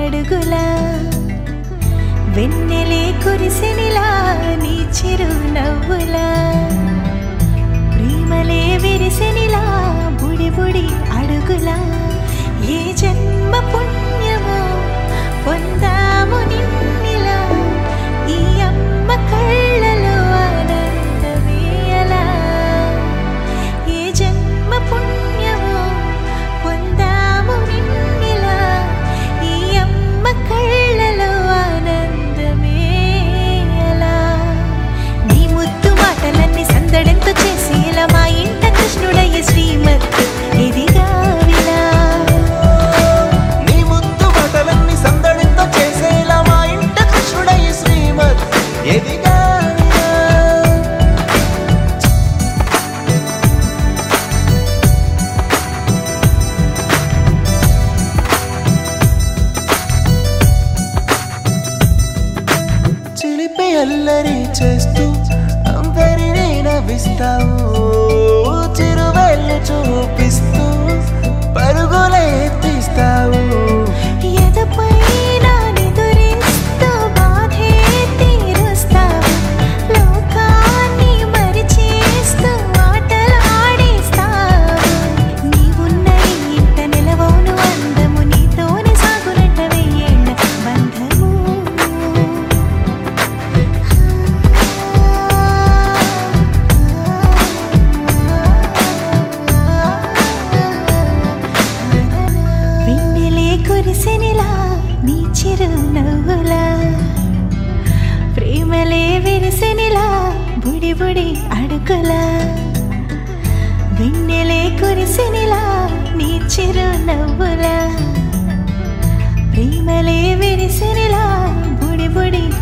అడుగులా వెన్నెలే కురిసినిలా నీ చిరు నవ్వులా ప్రేమలే విరిసినిలా బుడి బుడి అడుగులా ఏ జన్మ పుణ్యమో పొందాము నిన్నిలా ఈ అమ్మ కళ్ళలో ఆనందమేయలా ఏ జన్మ పుణ్యమో పొందాము నిన్నిలా ఈ అమ్మ కళ్ళలో ఆనందమేయలా నీ ముద్దు మాటలన్నీ సందడంతో చేసేలా మా ఇంట కృష్ణుడయ్య శ్రీమత్ ఇదిగా విలా నీ ముద్దు బటలన్నీ సందడితో చేసేలా మా ఇంట కృష్ణుడయ్య శ్రీమత్ ఎదిగా చిలిపి అల్లరి చేస్తూ అందరినీ నవ్విస్తావు చిరువెళ్ళు చూపిస్తూ పరుగులే తీస్తావు ఎదపై నా నిదురిస్తూ బాధే తీరుస్తావు లోకాన్ని మరిచేస్తూ ఆటలు ఆడేస్తావు నీవున్న ఈ ఇంట నిలవవును అందము నీతోనే సాగునంట వెయ్యేళ్ళ బంధము వెన్నెలే కురిసెనిలా నీ చిరు నవ్వులా ప్రేమలే విరిసెనిలా బుడి బుడి అడుగులా వెన్నెలే కురిసెనిలా నీ చిరు నవ్వులా ప్రేమలే విరిసెనిలా బుడి బుడి